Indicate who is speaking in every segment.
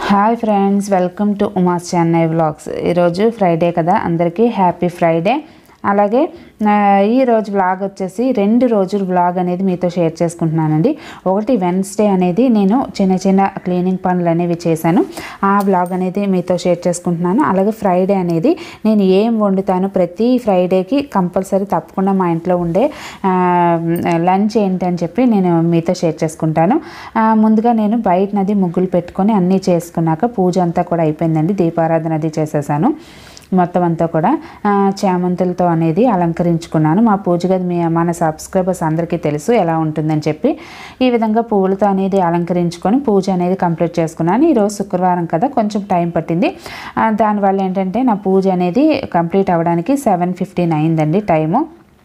Speaker 1: hi friends welcome to Uma's Chennai vlogs ఈరోజు Friday కదా అందరికీ హ్యాపీ ఫ్రైడే అలాగే ఆ, ఈ రోజు వ్లాగ్ వచ్చేసి రెండు రోజులు వ్లాగ్ అనేది మీతో షేర్ చేసుకుంటున్నానండి ఒకటి వెన్స్డే అనేది నేను చిన్న చిన్న క్లీనింగ్ పనులు అనేవి చేశాను ఆ వ్లాగ్ అనేది మీతో షేర్ చేసుకుంటున్నాను అలాగే ఫ్రైడే అనేది నేను ఏం వండుతాను ప్రతి ఫ్రైడేకి కంపల్సరీ తప్పకుండా మా ఇంట్లో ఉండే ఆ, లంచ్ ఏంటి అని చెప్పి నేను మీతో షేర్ చేసుకుంటాను ఆ, ముందుగా నేను బయట నది ముగ్గులు పెట్టుకొని అన్నీ చేసుకున్నాక పూజ అంతా కూడా అయిపోయిందండి దీపారాధన అది చేసేసాను మొత్తం అంతా కూడా ఆ, చామంతులతో అనేది అలంకరించుకున్నాను మా పూజ గది మీ మన సబ్స్క్రైబర్స్ అందరికీ తెలుసు ఎలా ఉంటుందని చెప్పి ఈ విధంగా పువ్వులతో అనేది అలంకరించుకొని పూజ అనేది కంప్లీట్ చేసుకున్నాను ఈరోజు శుక్రవారం కదా కొంచెం టైం పట్టింది ఆ, దానివల్ల ఏంటంటే నా పూజ అనేది కంప్లీట్ అవ్వడానికి సెవెన్ ఫిఫ్టీన్ అయిందండి టైము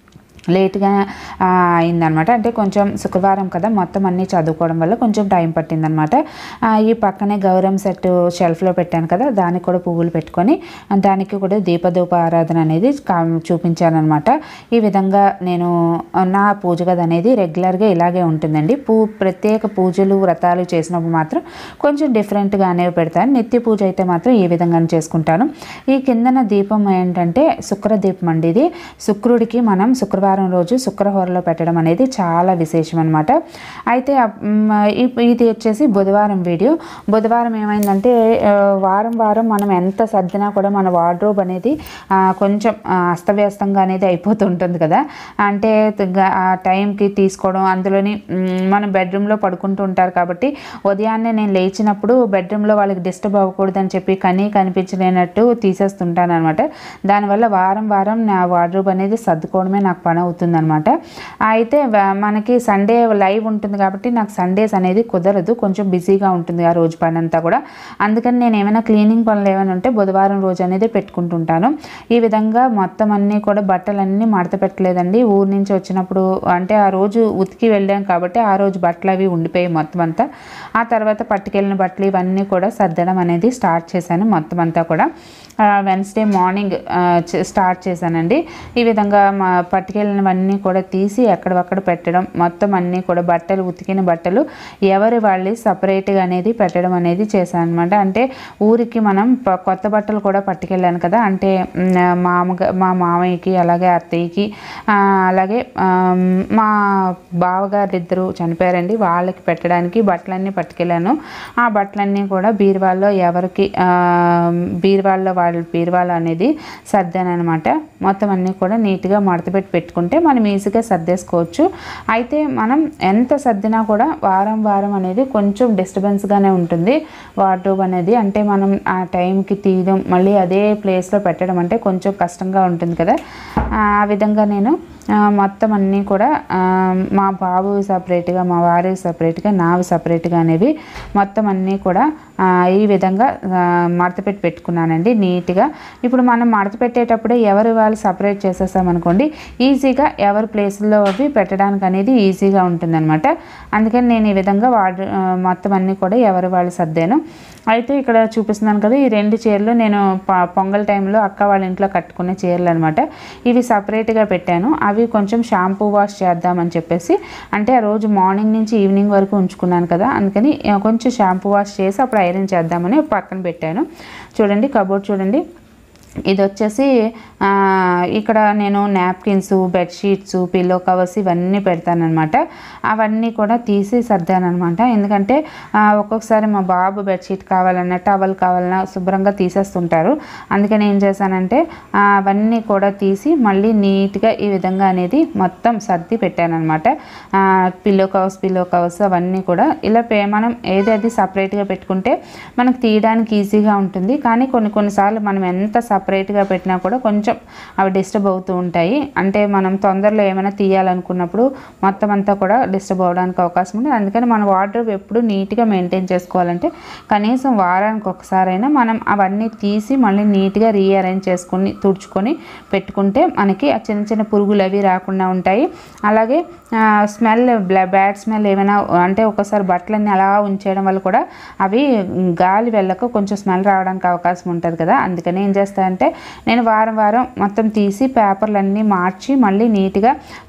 Speaker 1: లేట్గా ఆ, అయిందనమాట అంటే కొంచెం శుక్రవారం కదా మొత్తం అన్నీ చదువుకోవడం వల్ల కొంచెం టైం పట్టిందనమాట ఆ, ఈ పక్కనే గౌరవం సెట్ షెల్ఫ్లో పెట్టాను కదా దానికి కూడా పువ్వులు పెట్టుకొని దానికి కూడా దీపధూప ఆరాధన అనేది చూపించాను అనమాట ఈ విధంగా నేను నా పూజ గది అనేది రెగ్యులర్గా ఇలాగే ఉంటుందండి పూ ప్రత్యేక పూజలు వ్రతాలు చేసినప్పుడు మాత్రం కొంచెం డిఫరెంట్గా అనేవి పెడతాను నిత్య పూజ అయితే మాత్రం ఈ విధంగానే చేసుకుంటాను ఈ కిందన దీపం ఏంటంటే శుక్ర దీపం అండి ఇది శుక్రుడికి మనం శుక్రవారం రోజు శుక్రహోరలో పెట్టడం అనేది చాలా విశేషం అనమాట అయితే అప్- మ్, ఇప్- ఇది వచ్చేసి బుధవారం వీడియో బుధవారం ఏమైందంటే ఆ, వారం వారం మనం ఎంత సర్దినా కూడా మన వార్డ్రోబ్ అనేది ఆ, కొంచెం ఆ, అస్తవ్యస్తంగా అనేది అయిపోతూ ఉంటుంది కదా అంటే త- ఆ టైంకి తీసుకోవడం అందులోని మ్, మనం బెడ్రూమ్లో పడుకుంటూ ఉంటారు కాబట్టి ఉదయాన్నే నేను లేచినప్పుడు బెడ్రూమ్లో వాళ్ళకి డిస్టర్బ్ అవ్వకూడదని చెప్పి కనీ కనిపించలేనట్టు తీసేస్తుంటాను అనమాట దానివల్ల వారం వారం నా వార్డ్రోబ్ అనేది సర్దుకోవడమే నాకు పని అవుతుంది అనమాట అయితే వ- మనకి సండే లైవ్ ఉంటుంది కాబట్టి నాకు సండేస్ అనేది కుదరదు కొంచెం బిజీగా ఉంటుంది ఆ రోజు పని అంతా కూడా అందుకని నేను ఏమైనా క్లీనింగ్ పనులు ఏమైనా ఉంటే బుధవారం రోజు అనేది పెట్టుకుంటుంటాను ఈ విధంగా మొత్తం అన్నీ కూడా బట్టలన్నీ మడత పెట్టలేదండి ఊరు నుంచి వచ్చినప్పుడు అంటే ఆ రోజు ఉతికి వెళ్ళాం కాబట్టి ఆ రోజు బట్టలు అవి ఉండిపోయాయి మొత్తం అంతా ఆ తర్వాత పట్టుకెళ్ళిన బట్టలు ఇవన్నీ కూడా సర్దడం అనేది స్టార్ట్ చేశాను మొత్తం అంతా కూడా వెన్స్డే మార్నింగ్ స్టార్ట్ చేశానండి ఈ విధంగా మా పట్టుకెళ్ళినవన్నీ కూడా తీసి ఎక్కడవక్కడ పెట్టడం మొత్తం అన్నీ కూడా బట్టలు ఉతికిన బట్టలు ఎవరి వాళ్ళు సపరేట్గా అనేది పెట్టడం అనేది చేశాను అనమాట అంటే ఊరికి మనం ప- కొత్త బట్టలు కూడా పట్టుకెళ్ళాను కదా అంటే మ్, మామగా మా మామయ్యకి అలాగే అత్తయ్యకి ఆ, అలాగే ఆ, మా బావగారు ఇద్దరు చనిపోయారండి వాళ్ళకి పెట్టడానికి బట్టలన్నీ పట్టుకెళ్ళాను ఆ బట్టలన్నీ కూడా బీరువాల్లో ఎవరికి ఆ, బీరువాల్లో వాళ్ళ బీరువాలో అనేది సర్దాను అనమాట మొత్తం అన్నీ కూడా నీట్గా మడతపెట్టి పెట్టుకుంటే మనం ఈజీగా సర్దేసుకోవచ్చు అయితే మనం ఎంత సర్దినా కూడా వారం వారం అనేది కొంచెం డిస్టర్బెన్స్గానే ఉంటుంది వార్డ్రోబ్ అనేది అంటే మనం ఆ టైంకి తీయడం మళ్ళీ అదే ప్లేస్లో పెట్టడం అంటే కొంచెం కష్టంగా ఉంటుంది కదా ఆ విధంగా నేను ఆ, మొత్తం అన్నీ కూడా ఆ, మా బాబు సపరేట్గా మా వారి సపరేట్గా నావి సపరేట్గా అనేవి మొత్తం అన్నీ కూడా ఆ, ఈ విధంగా ఆ, మడతపెట్టి పెట్టుకున్నానండి నీట్గా ఇప్పుడు మనం మడత పెట్టేటప్పుడే ఎవరు వాళ్ళు సపరేట్ చేసేసామనుకోండి ఈజీగా ఎవరి ప్లేస్లో అవి పెట్టడానికి అనేది ఈజీగా ఉంటుందన్నమాట అందుకని నేను ఈ విధంగా వాడు ఆ, మొత్తం అన్నీ కూడా ఎవరు వాళ్ళు సర్దాను అయితే ఇక్కడ చూపిస్తున్నాను కదా ఈ రెండు చీరలు నేను ప- పొంగల్ టైంలో అక్క వాళ్ళ ఇంట్లో కట్టుకునే చీరలు అనమాట ఇవి సపరేట్గా పెట్టాను అవి కొంచెం షాంపూ వాష్ చేద్దామని చెప్పేసి అంటే ఆ రోజు మార్నింగ్ నుంచి ఈవినింగ్ వరకు ఉంచుకున్నాను కదా అందుకని ఆ, కొంచెం షాంపూ వాష్ చేసి అప్పుడు ఐరన్ చేద్దామని పక్కన పెట్టాను చూడండి కబోర్డ్ చూడండి ఇది వచ్చేసి ఆ, ఇక్కడ నేను నాప్కిన్స్ బెడ్షీట్స్ పిల్లో కవర్స్ ఇవన్నీ పెడతానమాట అవన్నీ కూడా తీసి సర్దానమాట ఎందుకంటే ఆ, ఒక్కొక్కసారి మా బాబు బెడ్షీట్ కావాలన్నా టవల్ కావాలన్నా శుభ్రంగా తీసేస్తుంటారు అందుకని ఏం చేశానంటే ఆ, అవన్నీ కూడా తీసి మళ్ళీ నీట్గా ఈ విధంగా అనేది మొత్తం సర్ది పెట్టానమాట పిల్లో కవర్స్ పిల్లో కవర్స్ అవన్నీ కూడా ఇలా పే మనం ఏది అది సపరేట్గా పెట్టుకుంటే మనకు తీయడానికి ఈజీగా ఉంటుంది కానీ కొన్ని కొన్నిసార్లు మనం ఎంత సపరేట్గా పెట్టినా కూడా కొంచెం అవి డిస్టర్బ్ అవుతూ ఉంటాయి అంటే మనం తొందరలో ఏమైనా తీయాలనుకున్నప్పుడు మొత్తం అంతా కూడా డిస్టర్బ్ అవ్వడానికి అవకాశం ఉంది అందుకని మన వార్డ్రోబ్ ఎప్పుడు నీట్గా మెయింటైన్ చేసుకోవాలంటే కనీసం వారానికి ఒకసారైనా మనం అవన్నీ తీసి మళ్ళీ నీట్గా రీఅరేంజ్ చేసుకొని తుడుచుకొని పెట్టుకుంటే మనకి ఆ చిన్న చిన్న పురుగులు అవి రాకుండా ఉంటాయి అలాగే స్మెల్ బ్యాడ్ స్మెల్ ఏమైనా అంటే ఒకసారి బట్టలన్నీ అలా ఉంచేయడం వల్ల కూడా అవి గాలి వెళ్ళక కొంచెం స్మెల్ రావడానికి అవకాశం ఉంటుంది కదా అందుకని ఏం చేస్తానంటే నేను వారం వారం మొత్తం తీసి పేపర్లన్నీ మార్చి మళ్ళీ నీట్గా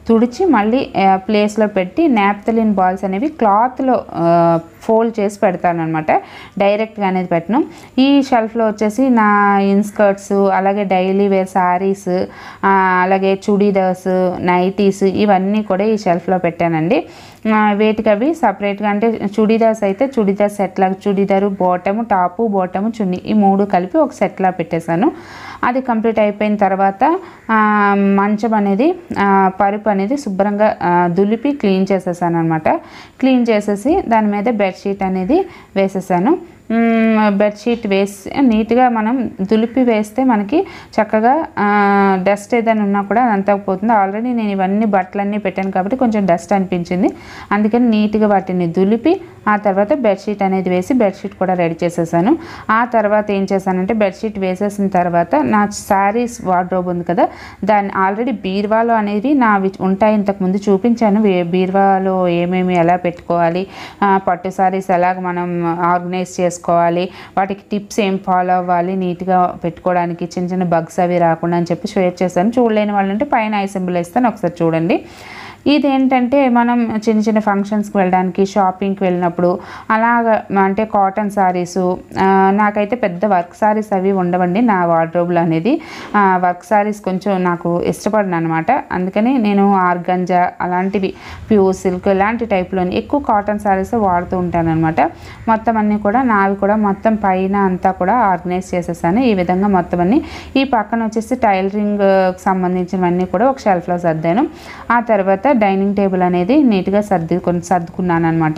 Speaker 1: తుడిచి మళ్ళీ ప్లేస్లో పెట్టి నాప్తలిన్ బాల్స్ అనేవి క్లాత్లో ఫోల్డ్ చేసి పెడతాను అనమాట డైరెక్ట్గా అనేది పెట్టను ఈ షెల్ఫ్లో వచ్చేసి నా ఇన్స్కర్ట్స్ అలాగే డైలీ వేర్ శారీస్ అలాగే చుడీదార్స్ నైటీస్ ఇవన్నీ కూడా ఈ షెల్ఫ్లో పెట్టానండి ఆ, వేటికి అవి సపరేట్గా అంటే చుడీదార్స్ అయితే చుడీదార్ సెట్ లాగా చుడీదారు బాటము టాపు బాటము చున్నీ ఈ మూడు కలిపి ఒక సెట్లా పెట్టేశాను అది కంప్లీట్ అయిపోయిన తర్వాత ఆ, మంచం అనేది ఆ, పరుపు అనేది శుభ్రంగా ఆ, దులిపి క్లీన్ చేసేసాను అనమాట క్లీన్ చేసేసి దాని మీద బెడ్షీట్ అనేది వేసేసాను మ్మ్, బెడ్షీట్ వేసి నీట్గా మనం దులిపి వేస్తే మనకి చక్కగా ఆ, డస్ట్ ఏదైనా ఉన్నా కూడా అదంతా పోతుంది ఆల్రెడీ నేను ఇవన్నీ బట్టలన్నీ పెట్టాను కాబట్టి కొంచెం డస్ట్ అనిపించింది అందుకని నీట్గా వాటిని దులిపి ఆ తర్వాత బెడ్షీట్ అనేది వేసి బెడ్షీట్ కూడా రెడీ చేసేసాను ఆ తర్వాత ఏం చేశానంటే బెడ్షీట్ వేసేసిన తర్వాత నా శారీస్ వార్డ్రోబ్ ఉంది కదా దాన్ని ఆల్రెడీ బీర్వాలో అనేది నావి ఉంటాయి ఇంతకుముందు చూపించాను వే- బీర్వాలో ఏమేమి ఎలా పెట్టుకోవాలి ఆ, పట్టు శారీస్ ఎలాగ మనం ఆర్గనైజ్ చేసుకోవాలి వాటికి టిప్స్ ఏం ఫాలో అవ్వాలి నీట్గా పెట్టుకోవడానికి చిన్న చిన్న బగ్స్ అవి రాకుండా అని చెప్పి షేర్ చేశాను చూడలేని వాళ్ళంటే పైన ఐ సింబల్ ఇస్తాను ఒకసారి చూడండి ఇదేంటంటే మనం చిన్న చిన్న ఫంక్షన్స్కి వెళ్ళడానికి షాపింగ్కి వెళ్ళినప్పుడు అలాగ అంటే కాటన్ శారీసు నాకైతే పెద్ద వర్క్ శారీస్ అవి ఉండవండి నా వార్డ్రోబ్లో అనేది ఆ, వర్క్ శారీస్ కొంచెం నాకు ఇష్టపడను అనమాట అందుకని నేను ఆర్గంజా అలాంటివి ప్యూర్ సిల్క్ ఇలాంటి టైప్లోని ఎక్కువ కాటన్ శారీస్ వాడుతూ ఉంటాను అనమాట మొత్తం అన్నీ కూడా నావి కూడా మొత్తం పైన అంతా కూడా ఆర్గనైజ్ చేసేసాను ఈ విధంగా మొత్తం అన్ని ఈ పక్కన వచ్చేసి టైలరింగ్ సంబంధించినవన్నీ కూడా ఒక షెల్ఫ్లో సర్దాను ఆ తర్వాత డైనింగ్ టేబుల్ అనేది నీట్గా సర్ది సర్దుకున్నాను అనమాట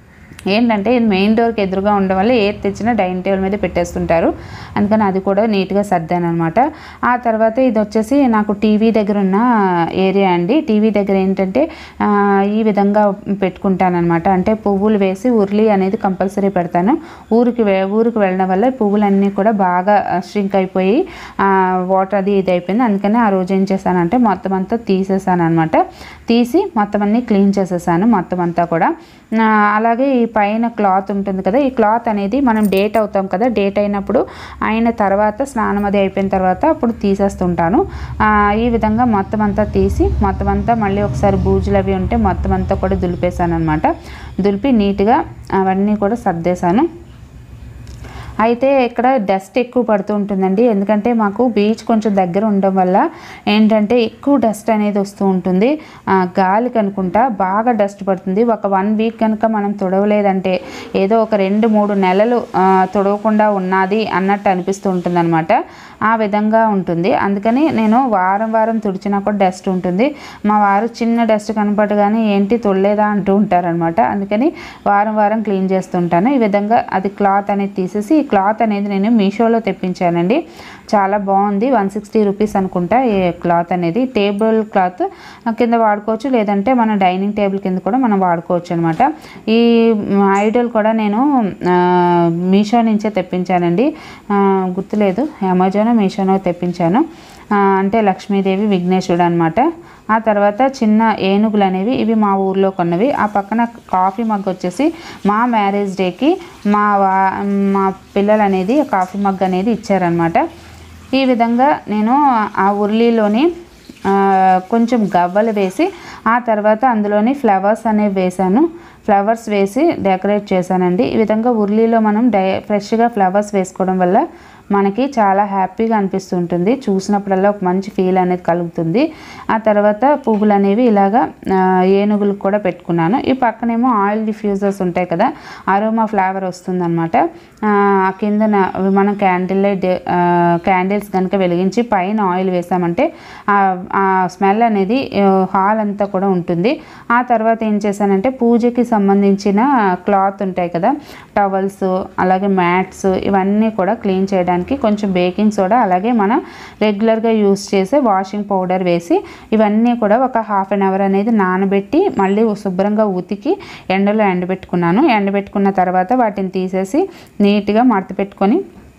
Speaker 1: ఏంటంటే ఇది మెయిన్ డోర్కి ఎదురుగా ఉండడం వల్ల ఏది తెచ్చినా డైనింగ్ టేబుల్ మీద పెట్టేస్తుంటారు అందుకని అది కూడా నీట్గా సర్దాను అనమాట ఆ తర్వాత ఇది వచ్చేసి నాకు టీవీ దగ్గర ఉన్న ఏరియా అండి టీవీ దగ్గర ఏంటంటే ఆ, ఈ విధంగా పెట్టుకుంటానమాట అంటే పువ్వులు వేసి ఉర్లి అనేది కంపల్సరీ పెడతాను ఊరికి వె- ఊరికి వెళ్ళడం వల్ల ఈ పువ్వులన్నీ కూడా బాగా స్ట్రింక్ అయిపోయి వాటర్ అది ఇది అయిపోయింది అందుకని ఆ రోజు ఏం చేశానంటే మొత్తం అంతా తీసేసాను అనమాట తీసి మొత్తం అన్నీ క్లీన్ చేసేసాను మొత్తం అంతా కూడా ఆ, అలాగే ఈ పైన క్లాత్ ఉంటుంది కదా ఈ క్లాత్ అనేది మనం డేట్ అవుతాం కదా డేట్ అయినప్పుడు అయిన తర్వాత స్నానం అది అయిపోయిన తర్వాత అప్పుడు తీసేస్తుంటాను ఆ, ఈ విధంగా మొత్తం అంతా తీసి మొత్తం అంతా మళ్ళీ ఒకసారి బూజులు అవి ఉంటే మొత్తం అంతా కూడా దులిపేశాను అనమాట దులిపి నీట్గా అవన్నీ కూడా సర్దేశాను అయితే ఇక్కడ డస్ట్ ఎక్కువ పడుతూ ఉంటుందండి ఎందుకంటే మాకు బీచ్ కొంచెం దగ్గర ఉండడం వల్ల ఏంటంటే ఎక్కువ డస్ట్ అనేది వస్తూ ఉంటుంది ఆ, గాలికి అనుకుంటా బాగా డస్ట్ పడుతుంది ఒక వన్ వీక్ కనుక మనం తుడవలేదంటే ఏదో ఒక రెండు మూడు నెలలు ఆ, తుడవకుండా ఉన్నది అన్నట్టు అనిపిస్తూ ఉంటుంది ఆ విధంగా ఉంటుంది అందుకని నేను వారం వారం తుడిచినా కూడా డస్ట్ ఉంటుంది మా వారు చిన్న డస్ట్ కనపడగానే ఏంటి తొడలేదా అంటూ ఉంటారనమాట అందుకని వారం వారం క్లీన్ చేస్తుంటాను ఈ విధంగా అది క్లాత్ అనేది తీసేసి ఈ క్లాత్ అనేది నేను మీషోలో తెప్పించానండి చాలా బాగుంది వన్ సిక్స్టీ రూపీస్ అనుకుంటా ఈ క్లాత్ అనేది టేబుల్ క్లాత్ కింద వాడుకోవచ్చు లేదంటే మన డైనింగ్ టేబుల్ కింద కూడా మనం వాడుకోవచ్చు అనమాట ఈ ఐడల్ కూడా నేను ఆ, మీషో నుంచే తెప్పించానండి ఆ, గుర్తులేదు అమెజాన్ మీషోనో తెప్పించాను ఆ, అంటే లక్ష్మీదేవి విఘ్నేశ్వరుడు అనమాట ఆ తర్వాత చిన్న ఏనుగులు అనేవి ఇవి మా ఊర్లో కొన్నవి ఆ పక్కన కాఫీ మగ్ వచ్చేసి మా మ్యారేజ్ డేకి మా వా మా పిల్లలు అనేది కాఫీ మగ్ అనేది ఇచ్చారనమాట ఈ విధంగా నేను ఆ ఉర్లీలోని ఆ, కొంచెం గవ్వలు వేసి ఆ తర్వాత అందులోని ఫ్లవర్స్ అనేవి వేశాను ఫ్లవర్స్ వేసి డెకరేట్ చేశానండి ఈ విధంగా ఉర్లీలో మనం డై ఫ్రెష్గా ఫ్లవర్స్ వేసుకోవడం వల్ల మనకి చాలా హ్యాపీగా అనిపిస్తుంటుంది చూసినప్పుడల్లా ఒక మంచి ఫీల్ అనేది కలుగుతుంది ఆ తర్వాత పువ్వులు అనేవి ఇలాగా ఆ, ఏనుగులకు కూడా పెట్టుకున్నాను ఈ పక్కనేమో ఆయిల్ డిఫ్యూజర్స్ ఉంటాయి కదా అరోమా ఫ్లేవర్ వస్తుందన్నమాట ఆ ఆ కిందన అవి మనం క్యాండిల్ లైట్ క్యాండిల్స్ కనుక వెలిగించి పైన ఆయిల్ వేసామంటే ఆ- ఆ స్మెల్ అనేది హాల్ అంతా కూడా ఉంటుంది ఆ తర్వాత ఏం చేశానంటే పూజకి సంబంధించిన క్లాత్ ఉంటాయి కదా టవల్స్ అలాగే మ్యాట్స్ ఇవన్నీ కూడా క్లీన్ చేయడానికి కొంచెం బేకింగ్ సోడా అలాగే మనం రెగ్యులర్గా యూస్ చేసే వాషింగ్ పౌడర్ వేసి ఇవన్నీ కూడా ఒక హాఫ్ అన్ అవర్ అనేది నానబెట్టి మళ్ళీ శుభ్రంగా ఉతికి ఎండలో ఎండబెట్టుకున్నాను ఎండబెట్టుకున్న తర్వాత వాటిని తీసేసి నీట్గా మడత పెట్టుకొని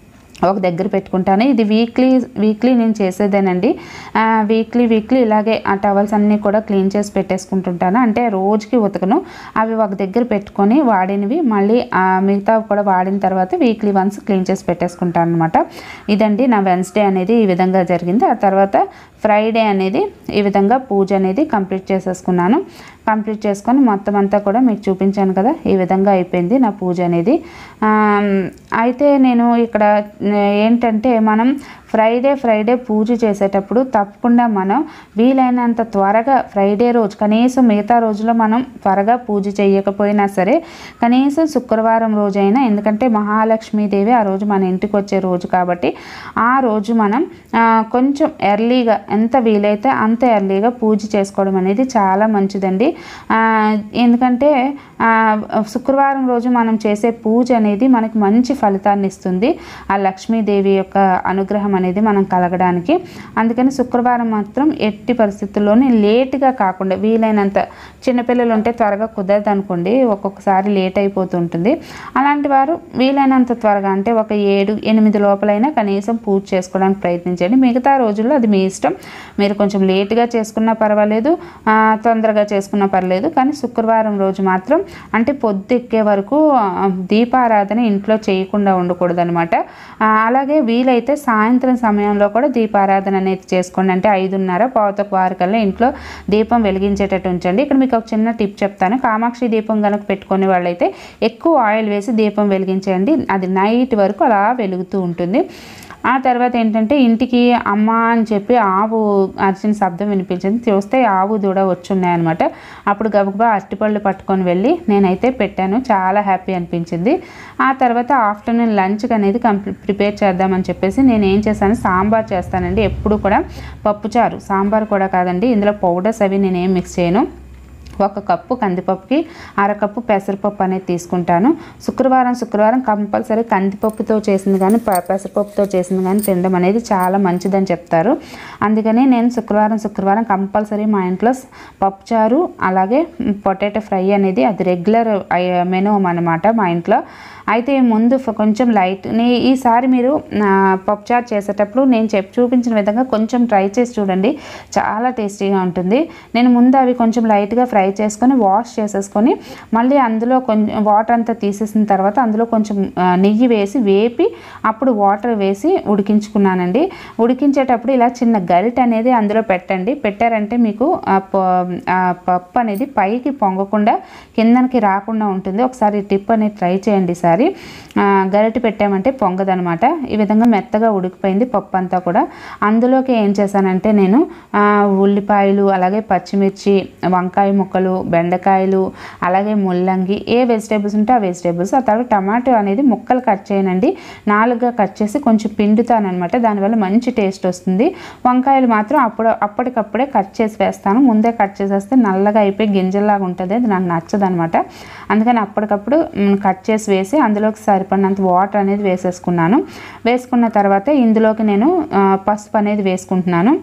Speaker 1: ఒక దగ్గర పెట్టుకుంటాను ఇది వీక్లీ వీక్లీ నేను చేసేదేనండి ఆ, వీక్లీ వీక్లీ ఇలాగే ఆ టవల్స్ అన్నీ కూడా క్లీన్ చేసి పెట్టేసుకుంటుంటాను అంటే రోజుకి ఉతకను అవి ఒక దగ్గర పెట్టుకొని వాడినవి మళ్ళీ ఆ, మిగతా కూడా వాడిన తర్వాత వీక్లీ వన్స్ క్లీన్ చేసి పెట్టేసుకుంటాను అనమాట ఇదండి నా వెన్స్డే అనేది ఈ విధంగా జరిగింది ఆ తర్వాత ఫ్రైడే అనేది ఈ విధంగా పూజ అనేది కంప్లీట్ చేసేసుకున్నాను కంప్లీట్ చేసుకొని మొత్తం అంతా కూడా మీకు చూపించాను కదా ఈ విధంగా అయిపోయింది నా పూజ అనేది ఆమ్, అయితే నేను ఇక్కడ ఏంటంటే మనం ఫ్రైడే ఫ్రైడే పూజ చేసేటప్పుడు తప్పకుండా మనం వీలైనంత త్వరగా ఫ్రైడే రోజు కనీసం మిగతా రోజుల్లో మనం త్వరగా పూజ చేయకపోయినా సరే కనీసం శుక్రవారం రోజైనా ఎందుకంటే మహాలక్ష్మీదేవి ఆ రోజు మన ఇంటికి వచ్చే రోజు కాబట్టి ఆ రోజు మనం ఆ, కొంచెం ఎర్లీగా ఎంత వీలైతే అంత ఎర్లీగా పూజ చేసుకోవడం అనేది చాలా మంచిదండి ఆ, ఎందుకంటే ఆ, శుక్రవారం రోజు మనం చేసే పూజ అనేది మనకి మంచి ఫలితాన్ని ఇస్తుంది ఆ లక్ష్మీదేవి యొక్క అనుగ్రహం అనేది మనం కలగడానికి అందుకని శుక్రవారం మాత్రం ఎట్టి పరిస్థితుల్లోనే లేట్గా కాకుండా వీలైనంత చిన్నపిల్లలు ఉంటే త్వరగా కుదరదు అనుకోండి ఒక్కొక్కసారి లేట్ అయిపోతుంటుంది అలాంటి వారు వీలైనంత త్వరగా అంటే ఒక ఏడు ఎనిమిది లోపలైనా కనీసం పూజ చేసుకోవడానికి ప్రయత్నించండి మిగతా రోజుల్లో అది మీ ఇష్టం మీరు కొంచెం లేట్గా చేసుకున్నా పర్వాలేదు ఆ, తొందరగా చేసుకున్నా పర్లేదు కానీ శుక్రవారం రోజు మాత్రం అంటే పొద్దెక్కే వరకు ఆ, దీపారాధన ఇంట్లో చేయకుండా ఉండకూడదు అనమాట అలాగే వీలైతే సాయంత్రం సమయంలో కూడా దీపారాధన అనేది చేసుకోండి అంటే ఐదున్నర పావుతకు వారు కల్లా ఇంట్లో దీపం వెలిగించేటట్టు ఉంచండి ఇక్కడ మీకు ఒక చిన్న టిప్ చెప్తాను కామాక్షి దీపం కనుక పెట్టుకునే వాళ్ళైతే ఎక్కువ ఆయిల్ వేసి దీపం వెలిగించండి అది నైట్ వరకు అలా వెలుగుతూ ఉంటుంది ఆ తర్వాత ఏంటంటే ఇంటికి అమ్మ అని చెప్పి ఆవు అరిచిన శబ్దం వినిపించింది చూస్తే ఆవు దూడ వచ్చున్నాయి అనమాట అప్పుడు గబగబా అరటిపళ్ళు పట్టుకొని వెళ్ళి నేనైతే పెట్టాను చాలా హ్యాపీ అనిపించింది ఆ తర్వాత ఆఫ్టర్నూన్ లంచ్కి అనేది కంప్లీట్ ప్రిపేర్ చేద్దామని చెప్పేసి నేను ఏం చేశాను సాంబార్ చేస్తానండి ఎప్పుడు కూడా పప్పుచారు సాంబార్ కూడా కాదండి ఇందులో పౌడర్స్ అవి నేనేం మిక్స్ చేయను ఒక కప్పు కందిపప్పుకి అరకప్పు పెసరపప్పు అనేది తీసుకుంటాను శుక్రవారం శుక్రవారం కంపల్సరీ కందిపప్పుతో చేసింది కానీ ప- పెసరపప్పుతో చేసింది కానీ తినడం అనేది చాలా మంచిదని చెప్తారు అందుకని నేను శుక్రవారం శుక్రవారం కంపల్సరీ మా ఇంట్లో స్- పప్పుచారు అలాగే పొటాటో ఫ్రై అనేది అది రెగ్యులర్ మెనూ అనమాట మా ఇంట్లో అయితే ముందు ఫ- కొంచెం లైట్ నే ఈసారి మీరు ఆ, పప్పుచారు చేసేటప్పుడు నేను చెప్పి చూపించిన విధంగా కొంచెం ట్రై చేసి చూడండి చాలా టేస్టీగా ఉంటుంది నేను ముందు అవి కొంచెం లైట్గా ఫ్రై చేసుకొని వాష్ చేసేసుకొని మళ్ళీ అందులో కొంచెం వాటర్ అంతా తీసేసిన తర్వాత అందులో కొంచెం ఆ, నెయ్యి వేసి వేపి అప్పుడు వాటర్ వేసి ఉడికించుకున్నానండి ఉడికించేటప్పుడు ఇలా చిన్న గరిట అనేది అందులో పెట్టండి పెట్టారంటే మీకు ఆ ప- ఆ పప్పు అనేది పైకి పొంగకుండా కిందకి రాకుండా ఉంటుంది ఒకసారి ఈ టిప్ అనేది ట్రై చేయండి ఈసారి ఆ, గరిటె పెట్టామంటే పొంగదనమాట ఈ విధంగా మెత్తగా ఉడికిపోయింది పప్పు అంతా కూడా అందులోకి ఏం చేశానంటే నేను ఆ, ఉల్లిపాయలు అలాగే పచ్చిమిర్చి వంకాయ ముక్కలు బెండకాయలు అలాగే ముల్లంగి ఏ వెజిటేబుల్స్ ఉంటే ఆ వెజిటేబుల్స్ ఆ తర్వాత టమాటో అనేది ముక్కలు కట్ చేయనండి నాలుగుగా కట్ చేసి కొంచెం పిండుతానమాట దానివల్ల మంచి టేస్ట్ వస్తుంది వంకాయలు మాత్రం అప్పుడు అప్పటికప్పుడే కట్ చేసి వేస్తాను ముందే కట్ చేసేస్తే నల్లగా అయిపోయి గింజల్లాగా ఉంటుంది అది నాకు నచ్చదు అనమాట అందుకని అప్పటికప్పుడు మ్, కట్ చేసి వేసి అందులోకి సరిపడినంత వాటర్ అనేది వేసేసుకున్నాను వేసుకున్న తర్వాత ఇందులోకి నేను ఆ, పసుపు అనేది వేసుకుంటున్నాను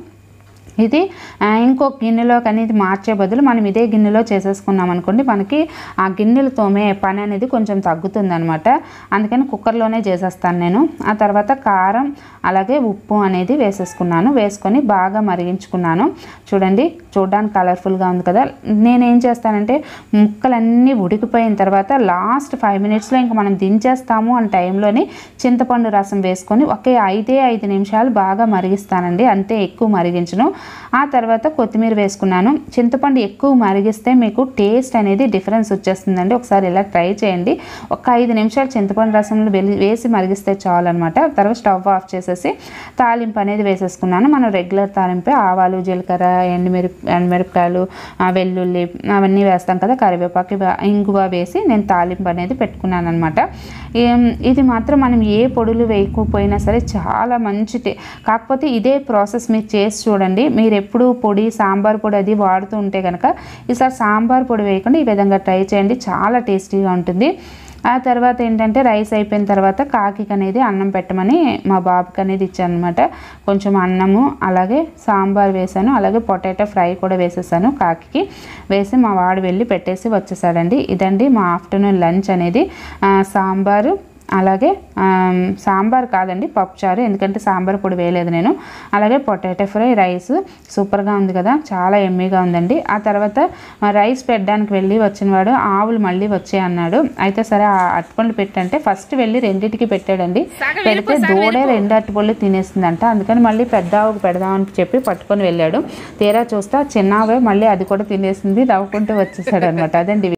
Speaker 1: ఇది ఆ, ఇంకో గిన్నెలోకి అనేది మార్చే బదులు మనం ఇదే గిన్నెలో చేసేసుకున్నాం అనుకోండి మనకి ఆ గిన్నెలు తోమే పని అనేది కొంచెం తగ్గుతుంది అనమాట అందుకని కుక్కర్లోనే చేసేస్తాను నేను ఆ తర్వాత కారం అలాగే ఉప్పు అనేది వేసేసుకున్నాను వేసుకొని బాగా మరిగించుకున్నాను చూడండి చూడడానికి కలర్ఫుల్గా ఉంది కదా నేనేం చేస్తానంటే ముక్కలన్నీ ఉడికిపోయిన తర్వాత లాస్ట్ ఫైవ్ మినిట్స్లో ఇంకా మనం దించేస్తాము అనే టైంలోని చింతపండు రసం వేసుకొని ఒకే ఐదే ఐదు నిమిషాలు బాగా మరిగిస్తానండి అంతే ఎక్కువ మరిగించను ఆ తర్వాత కొత్తిమీర వేసుకున్నాను చింతపండు ఎక్కువ మరిగిస్తే మీకు టేస్ట్ అనేది డిఫరెన్స్ వచ్చేస్తుందండి ఒకసారి ఇలా ట్రై చేయండి ఒక ఐదు నిమిషాలు చింతపండు రసంలో వెలి వేసి మరిగిస్తే చాలు అనమాట తర్వాత స్టవ్ ఆఫ్ చేసేసి తాలింపు అనేది వేసేసుకున్నాను మనం రెగ్యులర్ తాలింపే ఆవాలు జీలకర్ర ఎండుమిరప ఎండుమిరపకాయలు ఆ, వెల్లుల్లి అవన్నీ వేస్తాం కదా కరివేపాకు ఇవ- ఇంగువ వేసి నేను తాలింపు అనేది పెట్టుకున్నాను అనమాట ఇది మాత్రం మనం ఏ పొడులు వేయకపోయినా సరే చాలా మంచి టే- కాకపోతే ఇదే ప్రాసెస్ మీరు చేసి చూడండి మీరు ఎప్పుడు పొడి సాంబార్ పొడి అది వాడుతూ ఉంటే కనుక ఈసారి సాంబార్ పొడి వేయకుండా ఈ విధంగా ట్రై చేయండి చాలా టేస్టీగా ఉంటుంది ఆ తర్వాత ఏంటంటే రైస్ అయిపోయిన తర్వాత కాకికి అనేది అన్నం పెట్టమని మా బాబుకి అనేది ఇచ్చాను అనమాట కొంచెం అన్నము అలాగే సాంబార్ వేసాను అలాగే పొటాటో ఫ్రై కూడా వేసేసాను కాకికి వేసి మా వాడు వెళ్ళి పెట్టేసి వచ్చేసాడండి ఇదండి మా ఆఫ్టర్నూన్ లంచ్ అనేది ఆ, సాంబారు అలాగే ఆమ్, సాంబార్ కాదండి పప్పుచారు ఎందుకంటే సాంబార్ పొడి వేయలేదు నేను అలాగే పొటాటో ఫ్రై రైస్ సూపర్గా ఉంది కదా చాలా ఎమ్మీగా ఉందండి ఆ తర్వాత ఆ, రైస్ పెట్టడానికి వెళ్ళి వచ్చినవాడు ఆవులు మళ్ళీ వచ్చాయి అన్నాడు అయితే సరే ఆ అట్టుపండ్లు పెట్టంటే ఫస్ట్ వెళ్ళి రెండింటికి పెట్టాడండి పెడితే దూడే రెండు అట్టుపళ్ళు తినేసిందంట అందుకని మళ్ళీ పెద్ద ఆవుకు పెడదామని చెప్పి పట్టుకొని వెళ్ళాడు తీరా చూస్తే ఆ చిన్న ఆవే మళ్ళీ అది కూడా తినేసింది నవ్వుకుంటూ వచ్చేసాడు అనమాట అదండి